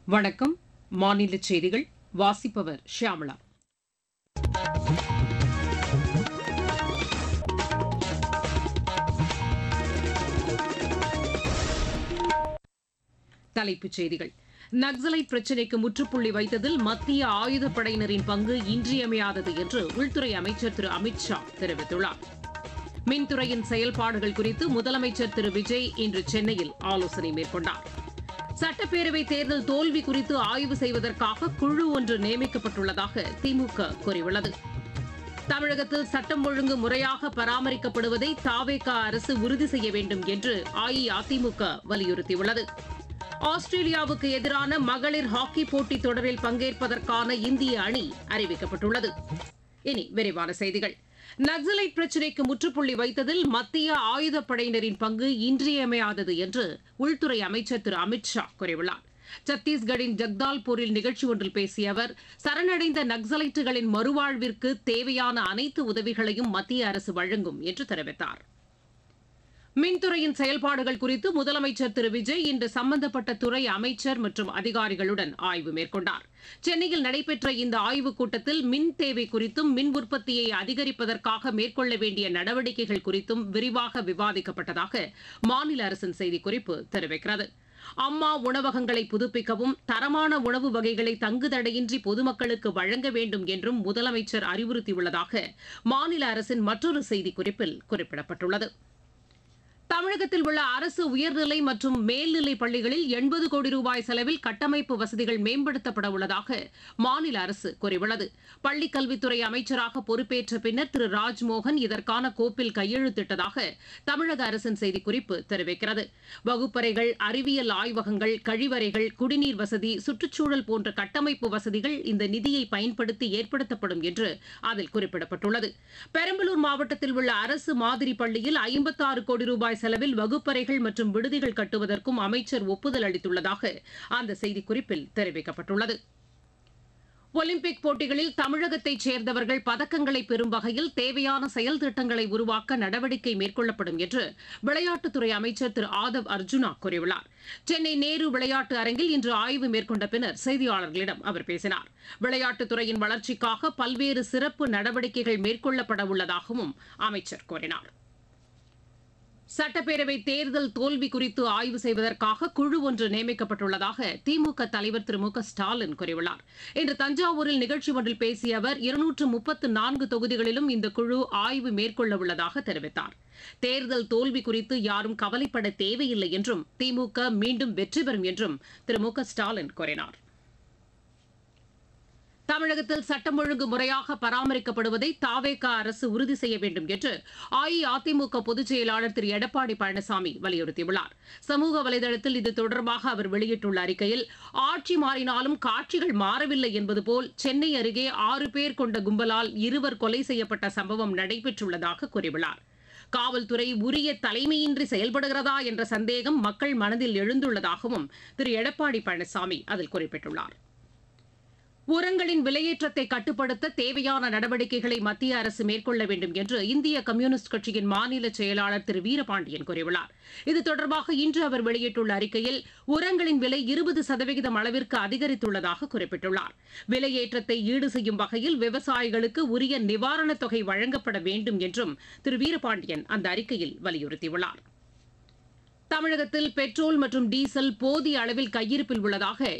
வணக்கம் மாநில செய்திகள் வாசிப்பவர் ஷியாமளா தலைப்புச் செய்திகள் நக்சலைட் பிரச்சினைக்கு முற்றுப்புள்ளி வைத்ததில் மத்திய ஆயுதப்படையினரின் பங்கு இன்றியமையாதது என்று உள்துறை அமைச்சர் திரு அமித் ஷா தெரிவித்துள்ளார் மின்துறையின் செயல்பாடுகள் குறித்து முதலமைச்சர் திரு விஜய் இன்று சென்னையில் ஆலோசனை மேற்கொண்டார் சட்டப்பேரவை தேர்தல் தோல்வி குறித்து ஆய்வு செய்வதற்காக குழு ஒன்று நியமிக்கப்பட்டுள்ளதாக திமுக கூறியுள்ளது தமிழகத்தில் சட்டம் ஒழுங்கு முறையாக பராமரிக்கப்படுவதை தாவேகா அரசு உறுதி செய்ய வேண்டும் என்று அஇஅதிமுக வலியுறுத்தியுள்ளது ஆஸ்திரேலியாவுக்கு எதிரான மகளிர் ஹாக்கி போட்டித் தொடரில் பங்கேற்பதற்கான இந்திய அணி அறிவிக்கப்பட்டுள்ளது இனி விரிவான செய்திகள் நக்சலைட் பிரச்சினைக்கு முற்றுப்புள்ளி வைத்ததில் மத்திய ஆயுதப்படையினரின் பங்கு இன்றியமையாதது என்று உள்துறை அமைச்சர் திரு அமித் ஷா கூறியுள்ளார் சத்தீஸ்கடின் ஜக்தால்பூரில் நிகழ்ச்சி ஒன்றில் பேசிய அவர் சரணடைந்த நக்சலைட்டுகளின் மறுவாழ்விற்கு தேவையான அனைத்து உதவிகளையும் மத்திய அரசு வழங்கும் என்று தெரிவித்தார் மின்துறையின் செயல்பாடுகள் குறித்து முதலமைச்சர் திரு விஜய் இன்று சம்பந்தப்பட்ட துறை அமைச்சர் மற்றும் அதிகாரிகளுடன் ஆய்வு மேற்கொண்டார் சென்னையில் நடைபெற்ற இந்த ஆய்வுக் கூட்டத்தில் மின் தேவை குறித்தும் மின் உற்பத்தியை அதிகரிப்பதற்காக மேற்கொள்ள வேண்டிய நடவடிக்கைகள் குறித்தும் விரிவாக விவாதிக்கப்பட்டதாக மாநில அரசின் செய்திக்குறிப்பு தெரிவிக்கிறது அம்மா உணவகங்களை புதுப்பிக்கவும் தரமான உணவு வகைகளை தங்குதடையின்றி பொதுமக்களுக்கு வழங்க வேண்டும் என்றும் முதலமைச்சர் அறிவுறுத்தியுள்ளதாக மாநில அரசின் மற்றொரு செய்திக்குறிப்பில் குறிப்பிடப்பட்டுள்ளது தமிழகத்தில் உள்ள அரசு உயர்நிலை மற்றும் மேல்நிலை பள்ளிகளில் எண்பது கோடி ரூபாய் செலவில் கட்டமைப்பு வசதிகள் மேம்படுத்தப்பட உள்ளதாக மாநில அரசு கூறியுள்ளது பள்ளிக் கல்வித்துறை அமைச்சராக பொறுப்பேற்ற பின்னர் திரு ராஜ்மோகன் இதற்கான கோப்பில் கையெழுத்திட்டதாக தமிழக அரசின் செய்திக்குறிப்பு தெரிவிக்கிறது வகுப்பறைகள் அறிவியல் ஆய்வகங்கள் கழிவறைகள் குடிநீர் வசதி சுற்றுச்சூழல் போன்ற கட்டமைப்பு வசதிகள் இந்த நிதியை பயன்படுத்தி ஏற்படுத்தப்படும் என்று அதில் குறிப்பிடப்பட்டுள்ளது பெரம்பலூர் மாவட்டத்தில் உள்ள அரசு மாதிரி பள்ளியில் ஐம்பத்தாறு கோடி ரூபாய் செலவில் வகுப்பறைகள் மற்றும் விடுதிகள் கட்டுவதற்கும் அமைச்சர் ஒப்புதல் அளித்துள்ளதாக அந்த செய்திக்குறிப்பில் தெரிவிக்கப்பட்டுள்ளது ஒலிம்பிக் போட்டிகளில் தமிழகத்தைச் சேர்ந்தவர்கள் பதக்கங்களை பெறும் வகையில் தேவையான செயல் திட்டங்களை உருவாக்க நடவடிக்கை மேற்கொள்ளப்படும் என்று விளையாட்டுத்துறை அமைச்சர் திரு ஆதவ் அர்ஜுனா கூறியுள்ளார் சென்னை நேரு விளையாட்டு அரங்கில் இன்று ஆய்வு மேற்கொண்ட பின்னர் செய்தியாளர்களிடம் அவர் பேசினார் விளையாட்டுத்துறையின் வளர்ச்சிக்காக பல்வேறு சிறப்பு நடவடிக்கைகள் மேற்கொள்ளப்பட உள்ளதாகவும் அமைச்சர் கூறினார் சட்டப்பேரவை தேர்தல் தோல்வி குறித்து ஆய்வு செய்வதற்காக குழு ஒன்று நியமிக்கப்பட்டுள்ளதாக திமுக தலைவர் திரு மு க ஸ்டாலின் கூறியுள்ளார் இன்று தஞ்சாவூரில் நிகழ்ச்சி ஒன்றில் பேசிய அவர் இருநூற்று முப்பத்து நான்கு தொகுதிகளிலும் இந்த குழு ஆய்வு மேற்கொள்ள உள்ளதாக தெரிவித்தார் தேர்தல் தோல்வி குறித்து யாரும் கவலைப்பட தேவையில்லை என்றும் திமுக மீண்டும் வெற்றி பெறும் என்றும் திரு மு க ஸ்டாலின் கூறினார் தமிழகத்தில் சட்டம் ஒழுங்கு முறையாக பராமரிக்கப்படுவதை தாவேகா அரசு உறுதி செய்ய வேண்டும் என்று அஇஅதிமுக பொதுச் செயலாளர் திரு எடப்பாடி பழனிசாமி வலியுறுத்தியுள்ளார் சமூக வலைதளத்தில் இது தொடர்பாக அவர் வெளியிட்டுள்ள அறிக்கையில் ஆட்சி மாறினாலும் காட்சிகள் மாறவில்லை என்பது போல் சென்னை அருகே ஆறு பேர் கொண்ட கும்பலால் இருவர் கொலை செய்யப்பட்ட சம்பவம் நடைபெற்றுள்ளதாக கூறியுள்ளார் காவல்துறை உரிய தலைமையின்றி செயல்படுகிறதா என்ற சந்தேகம் மக்கள் மனதில் எழுந்துள்ளதாகவும் திரு எடப்பாடி பழனிசாமி அதில் குறிப்பிட்டுள்ளார் உரங்களின் விலையேற்றத்தை கட்டுப்படுத்த தேவையான நடவடிக்கைகளை மத்திய அரசு மேற்கொள்ள வேண்டும் என்று இந்திய கம்யூனிஸ்ட் கட்சியின் மாநில செயலாளர் திரு வீரபாண்டியன் கூறியுள்ளார் இது தொடர்பாக இன்று அவர் வெளியிட்டுள்ள அறிக்கையில் உரங்களின் விலை இருபது சதவிகிதம் அளவிற்கு அதிகரித்துள்ளதாக குறிப்பிட்டுள்ளார் விலையேற்றத்தை ஈடு செய்யும் வகையில் விவசாயிகளுக்கு உரிய நிவாரணத் தொகை வழங்கப்பட வேண்டும் என்றும் திரு வீரபாண்டியன் அந்த அறிக்கையில் வலியுறுத்தியுள்ளார் தமிழகத்தில் பெட்ரோல் மற்றும் டீசல் போதிய அளவில் கையிருப்பில் உள்ளதாக